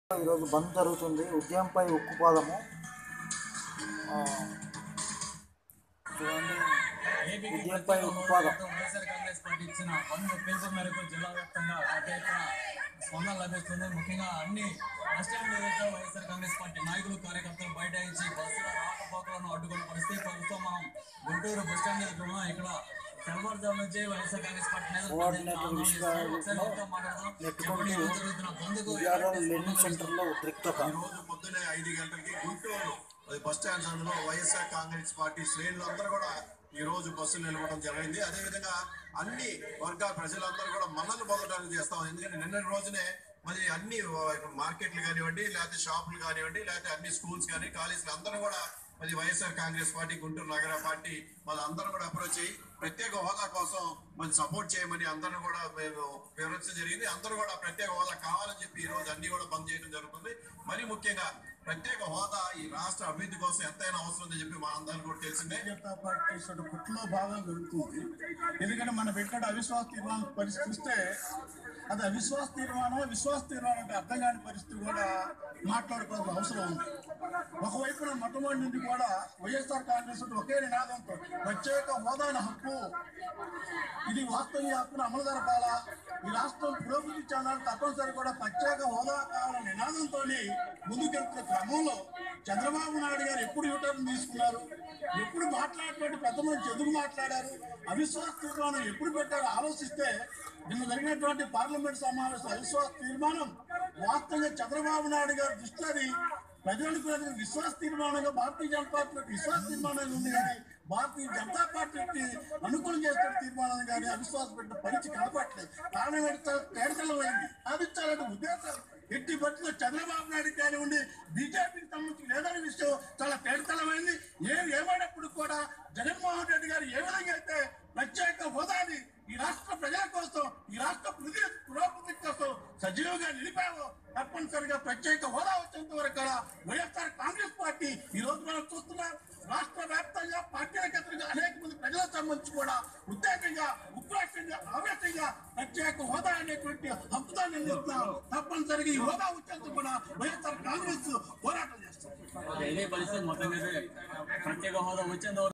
ఈరోజు బంద్ జరుగుతుంది ఉద్యమంపై ఉక్కుపాదము ఆ, చూడండి ఏపీకి ఉద్యమంపై ప్రత్యేక ఉక్కుపాదం హోదాతో వైఎస్ఆర్ కాంగ్రెస్ పార్టీ ఇచ్చిన బంద్ పిలుపు మేరకు జిల్లా వ్యాప్తంగా పెద్ద ఎత్తున స్పందన లభిస్తుంది ముఖ్యంగా అన్ని బస్టాండ్ ఎదుట వైఎస్ఆర్ కాంగ్రెస్ పార్టీ నాయకులు కార్యకర్తలు బైఠాయించి బస్సుల రాకపోకలను అడ్డుకునే పరిస్థితి ప్రస్తుతం మనం గుంటూరు బస్టాండ్ ఎదుట ఉన్నాం ఇక్కడ తెల్లవారుజాము నుంచి వైఎస్ఆర్ కాంగ్రెస్ పార్టీ నేతలు కోఆర్డినేటర్ ఆందోళన చేస్తున్నారు. ఒకసారి విశ్వ- వాళ్ళతో మాట్లాడదాం. నెట్టుకొని ఇప్పుడు ఈరోజు జరుగుతున్న బంద్కు విజయవాడ ఎలాంటి లెర్నింగ్ స్పందన సెంటర్లో ఉద్రిక్తత ఈ రోజు పొద్దునే ఐదు గంటలకి గుంటూరు అది బస్ స్టాండ్ సందులో వైఎస్ఆర్ కాంగ్రెస్ పార్టీ శ్రేణులందరూ కూడా ఈ రోజు బస్సులు నిలవడం జరిగింది అదే విధంగా అన్ని వర్గాల ప్రజలందరూ కూడా మనల్ని పొందడానికి చేస్తాం ఎందుకంటే నిన్నటి రోజునే మరి అన్ని ఇప్పుడు మార్కెట్లు కానివ్వండి లేకపోతే షాపులు కానివ్వండి లేకపోతే అన్ని స్కూల్స్ కానీ కాలేజీలు అందరూ కూడా మరి వైఎస్ఆర్ కాంగ్రెస్ పార్టీ గుంటూరు నగర పార్టీ వాళ్ళందరూ కూడా అప్రోచ్ అయ్యి ప్రత్యేక హోదా కోసం మరి సపోర్ట్ చేయమని అందరూ కూడా మేము వివరించడం జరిగింది అందరూ కూడా ప్రత్యేక హోదా కావాలని చెప్పి ఈ రోజు అన్ని కూడా బంద్ చేయడం జరుగుతుంది మరి ముఖ్యంగా ప్రత్యేక హోదా ఈ రాష్ట్ర అభివృద్ధి కోసం ఎంతైనా అవసరం ఉందని చెప్పి మా అందరికీ కూడా తెలిసిందే జనతా పార్టీ చేసిన కుట్రలో భాగం జరుగుతుంది ఎందుకంటే మనం పెట్టిన అవిశ్వాస తీర్మానం పరిస్థిస్తే అది అవిశ్వాస తీర్మానం విశ్వాస తీర్మానం అంటే అర్థం కాని పరిస్థితి కూడా మాట్లాడుకోవాల్సిన అవసరం ఉంది ఒకవైపున మొట్టమొదటి నుండి కూడా వైఎస్ఆర్ కాంగ్రెస్ ఒకే నినాదంతో ప్రత్యేక హోదాన హక్కు ఇది వాస్తవ హక్కును అమలు జరపాలా ఈ రాష్ట్రం పురోగతి చెందాలి తప్పనిసరి కూడా ప్రత్యేక హోదా కావాలనే నినాదంతో ముందుకెళ్తున్న క్రమంలో చంద్రబాబు నాయుడు గారు ఎప్పుడు యూటర్న్ తీసుకున్నారు ఎప్పుడు మాట్లాడినటువంటి పెద్ద మంది ఎదురు మాట్లాడారు అవిశ్వాస తీర్మానం ఎప్పుడు పెట్టారో ఆలోచిస్తే నిన్న జరిగినటువంటి పార్లమెంట్ సమావేశం అవిశ్వాస తీర్మానం వాస్తవంగా చంద్రబాబు నాయుడు గారి దృష్టి అది ప్రజలకు ప్రజలకు విశ్వాస తీర్మానంగా భారతీయ జనతా పార్టీ విశ్వాస తీర్మానం ఉంది కానీ భారతీయ జనతా పార్టీకి అనుకూలం చేస్తున్న తీర్మానం కానీ అవిశ్వాసం పెట్టిన పరిస్థితి కనపట్లేదు కారణం ఏంటో తేడతలమైంది సాధించాలనే ఉద్దేశం ఎట్టి బట్టిలో చంద్రబాబు నాయుడు కానివ్వండి బీజేపీకి సంబంధించి లేదని విషయం చాలా తేడతలమైంది ఏం ఏమైనప్పుడు కూడా జగన్మోహన్ రెడ్డి గారు ఏ విధంగా అయితే ప్రత్యేక హోదాని ఈ రాష్ట్ర ప్రజల కోసం ఈ రాష్ట్ర ప్రతి పురోగతి కోసం సజీవంగా నిలిపావో తప్పనిసరిగా ప్రత్యేక హోదా వచ్చేంత వరకు కూడా వైఎస్ఆర్ కాంగ్రెస్ పార్టీ ఈ రోజు మనం చూస్తున్నాం రాష్ట్ర వ్యాప్తంగా పార్టీలకు ఎదురుగా అనేక మంది ప్రజలకు సంబంధించి కూడా ఉద్యోగంగా ఉక్రోషంగా ఆవేశంగా ప్రత్యేక హోదా అనేటువంటి హక్కుదా నిర్ణయిస్తున్నాం తప్పనిసరిగా ఈ హోదా వచ్చేందుకు కూడా వైఎస్ఆర్ కాంగ్రెస్ పోరాటం చేస్తుంది ఇదే పరిస్థితి మొత్తం మీద ప్రత్యేక హోదా వచ్చేంత వరకు